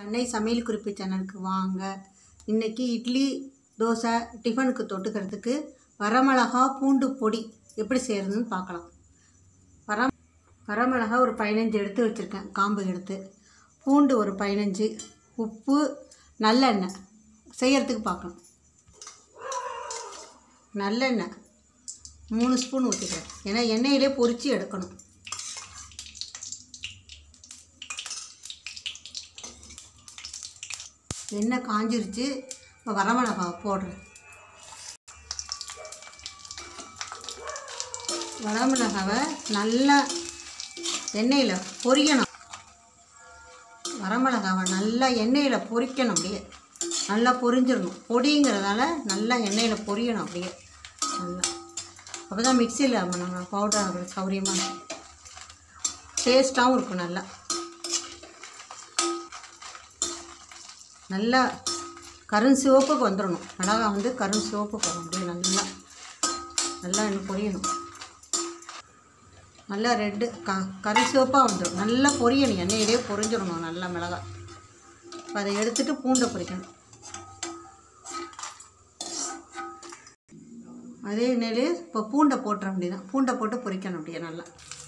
அன்னை சமையல் குறிப்பு சேனலுக்கு வாங்க இன்னைக்கு இட்லி தோசை டிஃபனுக்கு தொட்டுக்கிறதுக்கு வரமிளகா பூண்டு பொடி எப்படி செய்கிறதுன்னு பார்க்கலாம் வர வரமிளகா ஒரு பதினஞ்சு எடுத்து வச்சுருக்கேன் காம்பு எடுத்து பூண்டு ஒரு பதினஞ்சு உப்பு நல்லெண்ணெய் செய்யறதுக்கு பார்க்கலாம் நல்லெண்ணெய் மூணு ஸ்பூன் ஊற்றிக்கிறேன் ஏன்னா எண்ணெயிலே பொரித்து எடுக்கணும் எண்ணெய் காஞ்சிருச்சு இப்போ வரமிளகாவை போடுறேன் வரமிளகாவை நல்லா எண்ணெயில் பொரியணும் வரமிளகாவை நல்லா எண்ணெயில் பொரிக்கணும் அப்படியே நல்லா பொரிஞ்சிடணும் பொடிங்கிறதால நல்லா எண்ணெயில் பொரியணும் அப்படியே நல்லா அப்போ தான் மிக்சியில் நம்ம பவுடர் ஆகுறது சௌரியமாக இருக்கும் டேஸ்ட்டாகவும் இருக்கும் நல்லா நல்லா கரும் சிவப்புக்கு வந்துடணும் மிளகா வந்து கரும் சிவப்புக்கு வரும் அப்படியே நல்லா நல்லா இன்னும் பொரியணும் நல்லா ரெட்டு க கரு சிவப்பாக வந்துடும் நல்லா பொரியணும் எண்ணெயிலே பொரிஞ்சிடணும் நல்லா மிளகா இப்போ அதை எடுத்துட்டு பூண்டை பொரிக்கணும் அதே எண்ணெயிலே இப்போ பூண்டை போட்டுற வேண்டியதான் பூண்டை போட்டு பொரிக்கணும் அப்படியே நல்லா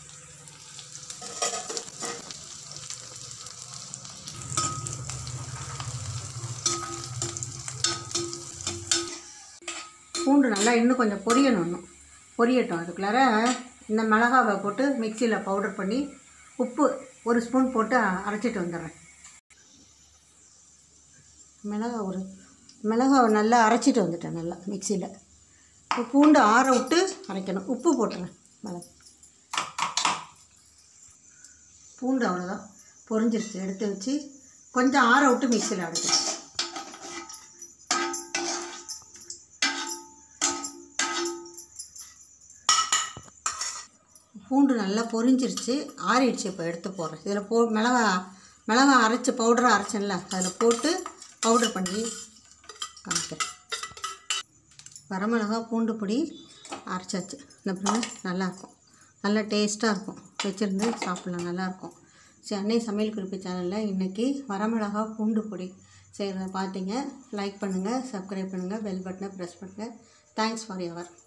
பூண்டு நல்லா இன்னும் கொஞ்சம் பொரியணும் இன்னும் பொரியட்டும் அதுக்குள்ளார இந்த மிளகாவை போட்டு மிக்சியில் பவுடர் பண்ணி உப்பு ஒரு ஸ்பூன் போட்டு அரைச்சிட்டு வந்துடுறேன் மிளகா ஒரு மிளகாவை நல்லா அரைச்சிட்டு வந்துட்டேன் நல்லா மிக்சியில் இப்போ பூண்டு ஆற விட்டு அரைக்கணும் உப்பு போட்டுறேன் மிளகா பூண்டு அவ்வளோதான் பொரிஞ்சிருச்சு எடுத்து வச்சு கொஞ்சம் ஆற விட்டு மிக்சியில் அரைக்கணும் பூண்டு நல்லா பொரிஞ்சிருச்சு ஆறிடுச்சு இப்போ எடுத்து போடுறேன் இதில் போ மிளகா மிளகா அரைச்சி பவுடராக அரைச்சேன்ல அதில் போட்டு பவுடர் பண்ணி காமிக்கிறேன் வரமிளகா பூண்டு பொடி அரைச்சாச்சு இந்த பாருங்க நல்லாயிருக்கும் நல்லா டேஸ்ட்டாக இருக்கும் வச்சுருந்து சாப்பிட்லாம் நல்லாயிருக்கும் சரி அன்னை சமையல் குறிப்பு சேனலில் இன்றைக்கி வரமிளகா பூண்டு பொடி செய்கிறத பார்த்தீங்க லைக் பண்ணுங்கள் சப்ஸ்கிரைப் பண்ணுங்கள் பெல் பட்டனை ப்ரெஸ் பண்ணுங்கள் தேங்க்ஸ் ஃபார் யவர்